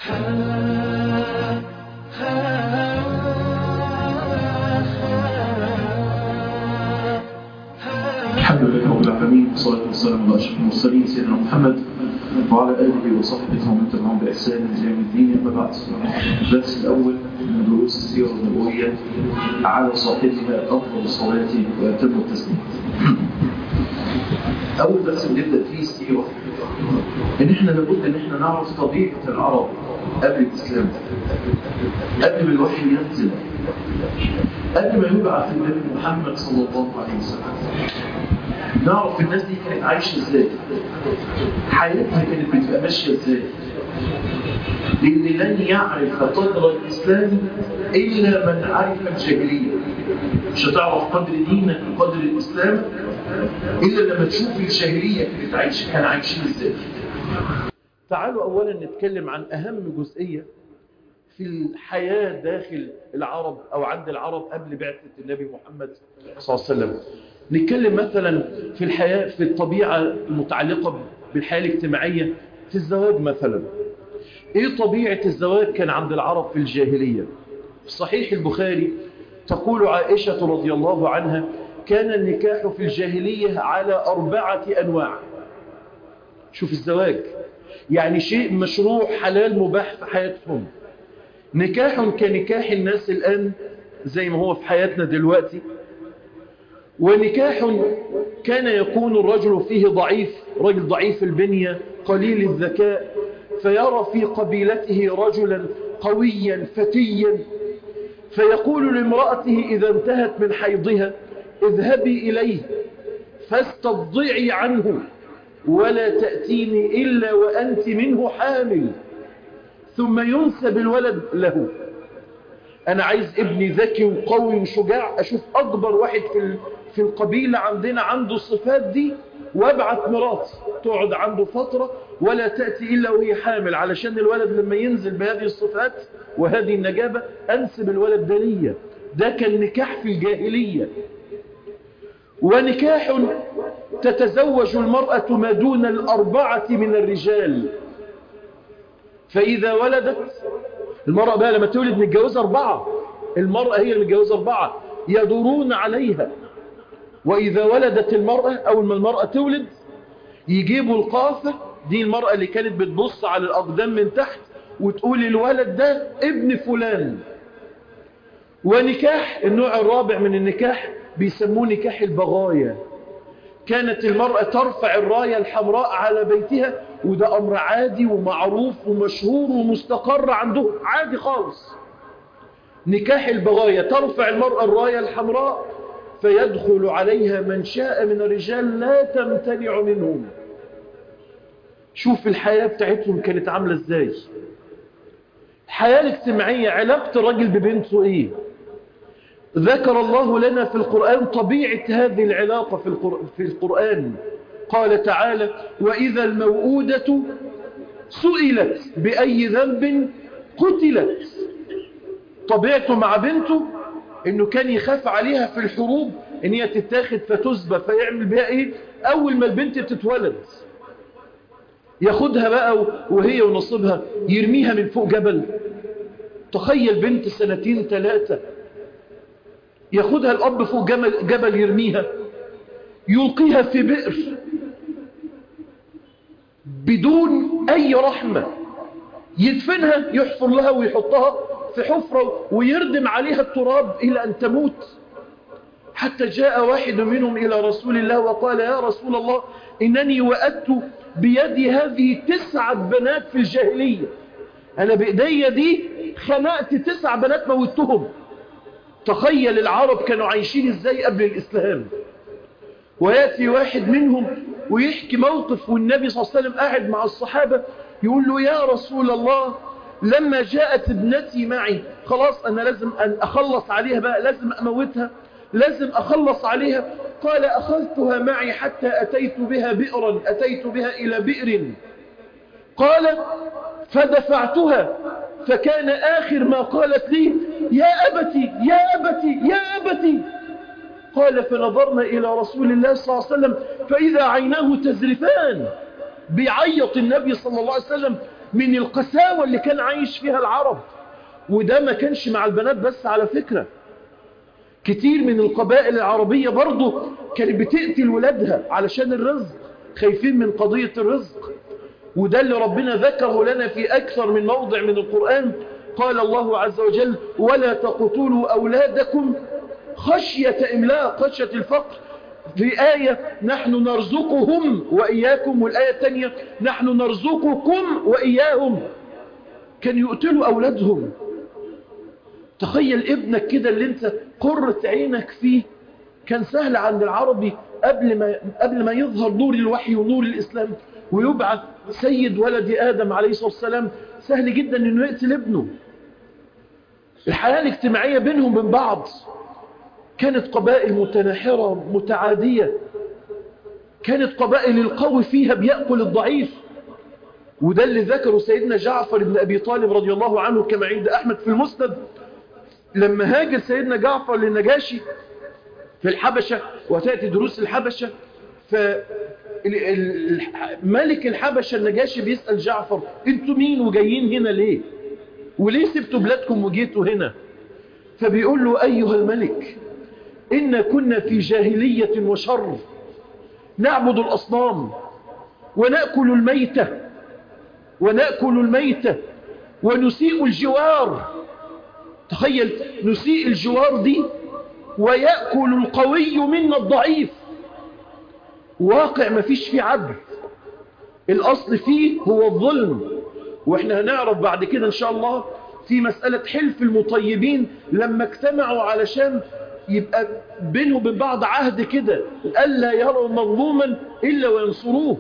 الحمد لله رب العالمين والصلاة والسلام على أشرف المرسلين سيدنا محمد وعلى آله وصحبه ومن تبعهم بإحسان إلى يوم الدين أما بعد الدرس الأول من دروس السيرة النبوية على صاحبها أفضل الصلاة وأتم التسليم أول درس بنبدأ فيه السيرة إن إحنا لابد إن إحنا نعرف طبيعة العرب قبل الإسلام قبل ما الوحي ينزل قبل ما يبعث النبي محمد صلى الله عليه وسلم نعرف الناس دي كانت عايشة ازاي حياتها كانت بتبقى ماشية ازاي لأن لن يعرف قدر الإسلام إلا من عرف الجاهلية مش هتعرف قدر دينك وقدر الإسلام إلا لما تشوف الجاهلية كانت عايشة كان عايشين ازاي تعالوا أولا نتكلم عن أهم جزئية في الحياة داخل العرب أو عند العرب قبل بعثة النبي محمد صلى الله عليه وسلم نتكلم مثلا في الحياة في الطبيعة المتعلقة بالحياة الاجتماعية في الزواج مثلا ايه طبيعة الزواج كان عند العرب في الجاهلية في صحيح البخاري تقول عائشة رضي الله عنها كان النكاح في الجاهلية على أربعة أنواع شوف الزواج يعني شيء مشروع حلال مباح في حياتهم نكاح كنكاح الناس الآن زي ما هو في حياتنا دلوقتي ونكاح كان يكون الرجل فيه ضعيف رجل ضعيف البنية قليل الذكاء فيرى في قبيلته رجلا قويا فتيا فيقول لامرأته إذا انتهت من حيضها اذهبي إليه فاستضعي عنه ولا تأتيني إلا وأنت منه حامل ثم ينسب الولد له أنا عايز ابني ذكي وقوي وشجاع أشوف أكبر واحد في في القبيلة عندنا عنده الصفات دي وابعت مراتي تقعد عنده فترة ولا تأتي إلا وهي حامل علشان الولد لما ينزل بهذه الصفات وهذه النجابة أنسب الولد ده ليا ده كان نكاح في الجاهلية ونكاح تتزوج المرأة ما دون الأربعة من الرجال فإذا ولدت المرأة بقى لما تولد متجوزة أربعة المرأة هي اللي متجوزة أربعة يدورون عليها وإذا ولدت المرأة أول ما المرأة تولد يجيبوا القافة دي المرأة اللي كانت بتبص على الأقدام من تحت وتقول الولد ده ابن فلان ونكاح النوع الرابع من النكاح بيسموه نكاح البغايا كانت المرأة ترفع الراية الحمراء على بيتها وده أمر عادي ومعروف ومشهور ومستقر عندهم عادي خالص نكاح البغايا ترفع المرأة الراية الحمراء فيدخل عليها من شاء من الرجال لا تمتنع منهم شوف الحياة بتاعتهم كانت عاملة ازاي الحياة الاجتماعية علاقة الرجل ببنته ايه ذكر الله لنا في القرآن طبيعة هذه العلاقة في, القر... في القرآن قال تعالى وإذا الموؤودة سئلت بأي ذنب قتلت طبيعته مع بنته انه كان يخاف عليها في الحروب ان هي تتاخد فتسبى فيعمل بها ايه اول ما البنت تتولد ياخدها بقى وهي ونصيبها يرميها من فوق جبل تخيل بنت سنتين ثلاثة ياخدها الأب فوق جبل, جبل يرميها يلقيها في بئر بدون أي رحمة يدفنها يحفر لها ويحطها في حفرة ويردم عليها التراب إلى أن تموت حتى جاء واحد منهم إلى رسول الله وقال يا رسول الله إنني وأدت بيدي هذه تسعة بنات في الجاهلية أنا بإيدي دي خنقت تسع بنات موتهم تخيل العرب كانوا عايشين ازاي قبل الإسلام ويأتي واحد منهم ويحكي موقف والنبي صلى الله عليه وسلم قاعد مع الصحابة يقول له يا رسول الله لما جاءت ابنتي معي خلاص أنا لازم أن أخلص عليها بقى لازم أموتها لازم أخلص عليها قال أخذتها معي حتى أتيت بها بئرا أتيت بها إلى بئر قال فدفعتها فكان آخر ما قالت لي يا أبتي يا أبتي يا أبتي قال فنظرنا إلى رسول الله صلى الله عليه وسلم فإذا عيناه تزرفان بيعيط النبي صلى الله عليه وسلم من القساوة اللي كان عايش فيها العرب وده ما كانش مع البنات بس على فكرة كتير من القبائل العربية برضو كانت بتقتل ولادها علشان الرزق خايفين من قضية الرزق وده اللي ربنا ذكره لنا في أكثر من موضع من القرآن قال الله عز وجل ولا تقتلوا أولادكم خشية إملاق خشية الفقر في آية نحن نرزقهم وإياكم والآية الثانية نحن نرزقكم وإياهم كان يقتلوا أولادهم تخيل ابنك كده اللي انت قرة عينك فيه كان سهل عند العربي قبل ما, قبل ما يظهر نور الوحي ونور الإسلام ويبعث سيد ولد آدم عليه الصلاة والسلام سهل جدا انه يقتل ابنه الحياة الاجتماعية بينهم وبين بعض كانت قبائل متناحرة متعادية كانت قبائل القوي فيها بيأكل الضعيف وده اللي ذكره سيدنا جعفر بن أبي طالب رضي الله عنه كما عند أحمد في المسند لما هاجر سيدنا جعفر للنجاشي في الحبشة وتأتي دروس الحبشة فملك الحبشة النجاشي بيسأل جعفر انتوا مين وجايين هنا ليه وليه سبتوا بلادكم وجيتوا هنا فبيقول له أيها الملك إن كنا في جاهلية وشر نعبد الأصنام ونأكل الميتة ونأكل الميتة ونسيء الجوار تخيل نسيء الجوار دي ويأكل القوي منا الضعيف واقع ما فيش فيه عدل الأصل فيه هو الظلم وإحنا هنعرف بعد كده إن شاء الله في مسألة حلف المطيبين لما اجتمعوا علشان يبقى بينهم وبين بعض عهد كده ألا يروا مظلوما إلا وينصروه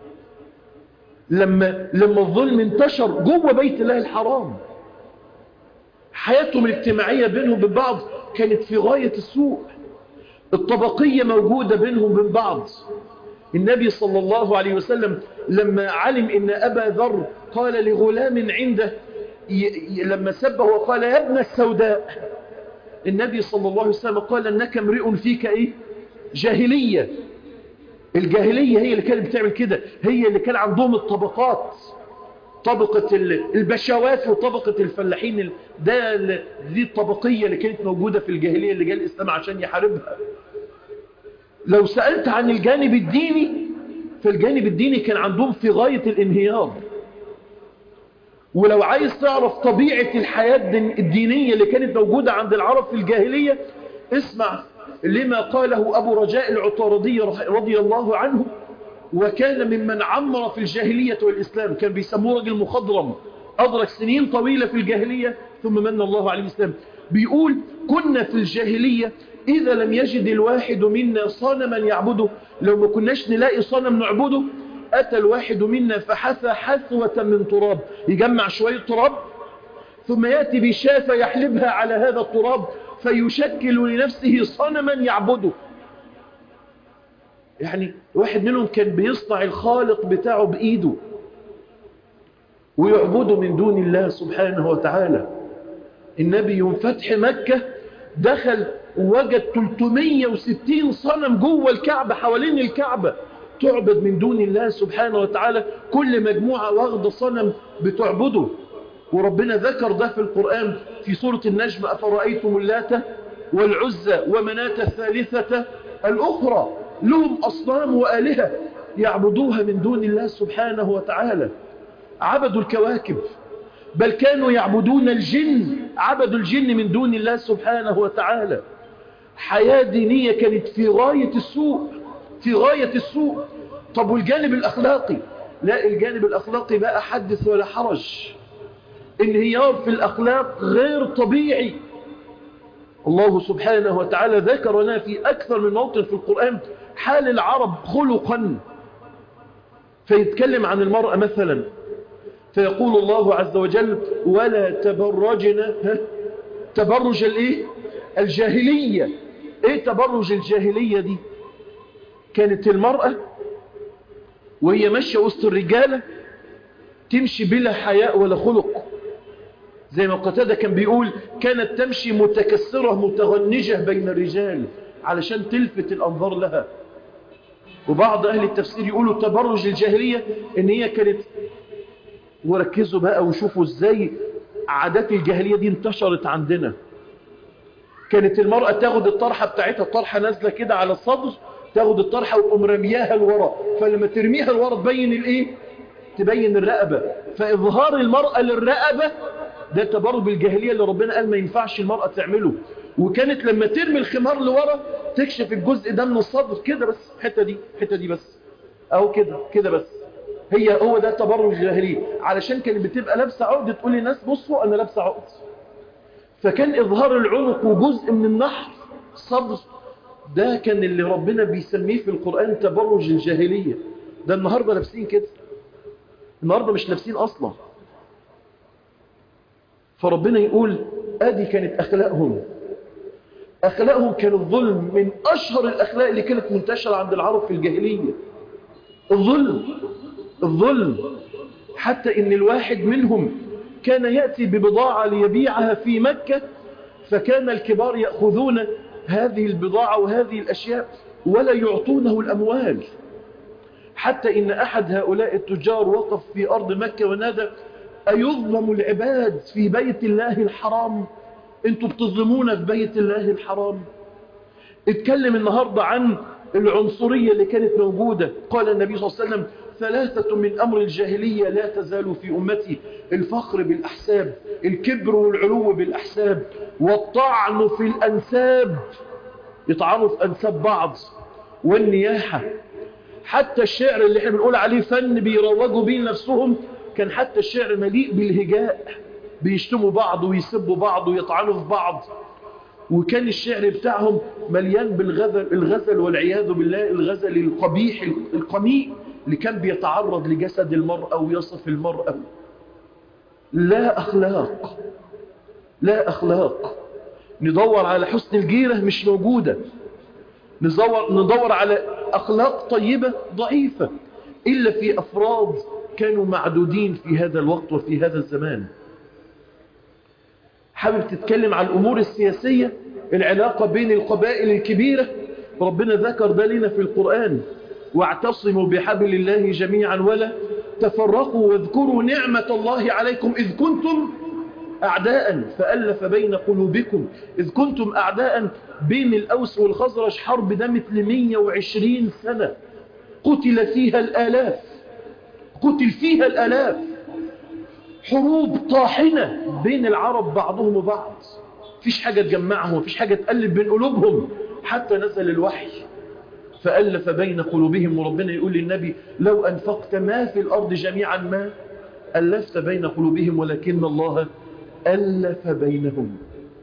لما لما الظلم انتشر جوه بيت الله الحرام حياتهم الاجتماعية بينهم وبين بعض كانت في غاية السوء الطبقية موجودة بينهم وبين بعض النبي صلى الله عليه وسلم لما علم ان أبا ذر قال لغلام عنده لما سبه وقال يا ابن السوداء النبي صلى الله عليه وسلم قال انك امرئ فيك ايه جاهلية الجاهلية هي اللي كانت بتعمل كده هي اللي كان عندهم الطبقات طبقة البشوات وطبقة الفلاحين ده دي الطبقية اللي كانت موجودة في الجاهلية اللي جاء الإسلام عشان يحاربها لو سألت عن الجانب الديني فالجانب الديني كان عندهم في غاية الانهيار ولو عايز تعرف طبيعة الحياة الدينية اللي كانت موجودة عند العرب في الجاهلية اسمع لما قاله أبو رجاء العطاردي رضي الله عنه وكان ممن عمر في الجاهلية والإسلام كان بيسموه رجل مخضرم أدرك سنين طويلة في الجاهلية ثم من الله عليه الإسلام بيقول كنا في الجاهلية إذا لم يجد الواحد منا صنما يعبده لو ما كناش نلاقي صنم نعبده أتى الواحد منا فحثى حثوة من تراب يجمع شوية تراب ثم يأتي بشافة يحلبها على هذا التراب فيشكل لنفسه صنما يعبده يعني واحد منهم كان بيصنع الخالق بتاعه بإيده ويعبده من دون الله سبحانه وتعالى النبي يوم فتح مكة دخل وجد 360 صنم جوه الكعبة حوالين الكعبة تعبد من دون الله سبحانه وتعالى كل مجموعة واخده صنم بتعبده وربنا ذكر ده في القرآن في سورة النجم أفرأيتم اللات والعزى ومناة الثالثة الأخرى لهم أصنام وآلهة يعبدوها من دون الله سبحانه وتعالى عبدوا الكواكب بل كانوا يعبدون الجن عبدوا الجن من دون الله سبحانه وتعالى حياة دينية كانت في غاية السوء في غاية السوء طب والجانب الأخلاقي لا الجانب الأخلاقي بقى حدث ولا حرج انهيار في الأخلاق غير طبيعي الله سبحانه وتعالى ذكر لنا في أكثر من موطن في القرآن حال العرب خلقا فيتكلم عن المرأة مثلا فيقول الله عز وجل ولا تبرجنا تبرج الايه الجاهلية ايه تبرج الجاهلية دي كانت المرأة وهي ماشية وسط الرجالة تمشي بلا حياء ولا خلق زي ما قتادة كان بيقول كانت تمشي متكسرة متغنجة بين الرجال علشان تلفت الأنظار لها وبعض أهل التفسير يقولوا تبرج الجاهلية إن هي كانت وركزوا بقى وشوفوا ازاي عادات الجاهلية دي انتشرت عندنا كانت المرأة تاخد الطرحة بتاعتها الطرحة نازلة كده على الصدر تاخد الطرحة وتقوم رمياها لورا فلما ترميها لورا تبين الايه تبين الرقبة فإظهار المرأة للرقبة ده تبرج بالجاهلية اللي ربنا قال ما ينفعش المرأة تعمله وكانت لما ترمي الخمار لورا تكشف الجزء ده من الصدر كده بس الحته دي الحته دي بس او كده كده بس هي هو ده تبرج الجاهليه علشان كانت بتبقى لابسه عقد تقول للناس بصوا انا لابسه عقد فكان اظهار العنق وجزء من النحر صدر ده كان اللي ربنا بيسميه في القرآن تبرج الجاهلية ده النهاردة لابسين كده النهاردة مش لابسين أصلا فربنا يقول ادي كانت أخلاقهم أخلاقهم كان الظلم من أشهر الأخلاق اللي كانت منتشرة عند العرب في الجاهلية الظلم الظلم حتى إن الواحد منهم كان يأتي ببضاعة ليبيعها في مكة فكان الكبار يأخذون هذه البضاعة وهذه الأشياء ولا يعطونه الأموال حتى إن أحد هؤلاء التجار وقف في أرض مكة ونادى أيظلم العباد في بيت الله الحرام انتوا بتظلمونا في بيت الله الحرام اتكلم النهاردة عن العنصرية اللي كانت موجودة قال النبي صلى الله عليه وسلم ثلاثة من أمر الجاهلية لا تزال في أمتي الفخر بالأحساب الكبر والعلو بالأحساب والطعن في الأنساب يطعنوا في أنساب بعض والنياحة حتى الشعر اللي احنا بنقول عليه فن بيروجوا بيه لنفسهم كان حتى الشعر مليء بالهجاء بيشتموا بعض ويسبوا بعض ويطعنوا في بعض وكان الشعر بتاعهم مليان بالغزل الغزل والعياذ بالله الغزل القبيح القميء اللي كان بيتعرض لجسد المرأة ويصف المرأة لا أخلاق لا أخلاق ندور على حسن الجيرة مش موجودة ندور, ندور على أخلاق طيبة ضعيفة إلا في أفراد كانوا معدودين في هذا الوقت وفي هذا الزمان حابب تتكلم عن الأمور السياسية العلاقة بين القبائل الكبيرة ربنا ذكر ده لنا في القرآن واعتصموا بحبل الله جميعا ولا تفرقوا واذكروا نعمة الله عليكم إذ كنتم أعداء فألف بين قلوبكم إذ كنتم أعداء بين الأوس والخزرج حرب دامت لمية وعشرين سنة قتل فيها الآلاف قتل فيها الآلاف حروب طاحنة بين العرب بعضهم وبعض فيش حاجة تجمعهم فيش حاجة تقلب بين قلوبهم حتى نزل الوحي فألف بين قلوبهم وربنا يقول للنبي لو أنفقت ما في الأرض جميعا ما ألفت بين قلوبهم ولكن الله ألف بينهم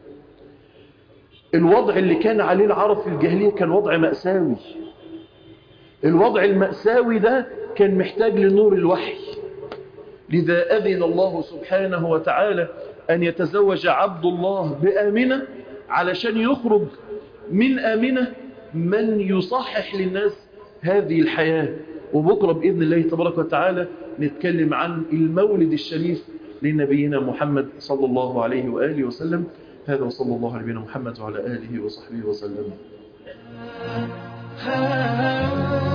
الوضع اللي كان عليه العرب في الجاهلية كان وضع مأساوي الوضع المأساوي ده كان محتاج لنور الوحي لذا أذن الله سبحانه وتعالى أن يتزوج عبد الله بآمنة علشان يخرج من آمنة من يصحح للناس هذه الحياة وبكرة بإذن الله تبارك وتعالى نتكلم عن المولد الشريف لنبينا محمد صلى الله عليه وآله وسلم هذا وصلى الله على نبينا محمد وعلى آله وصحبه وسلم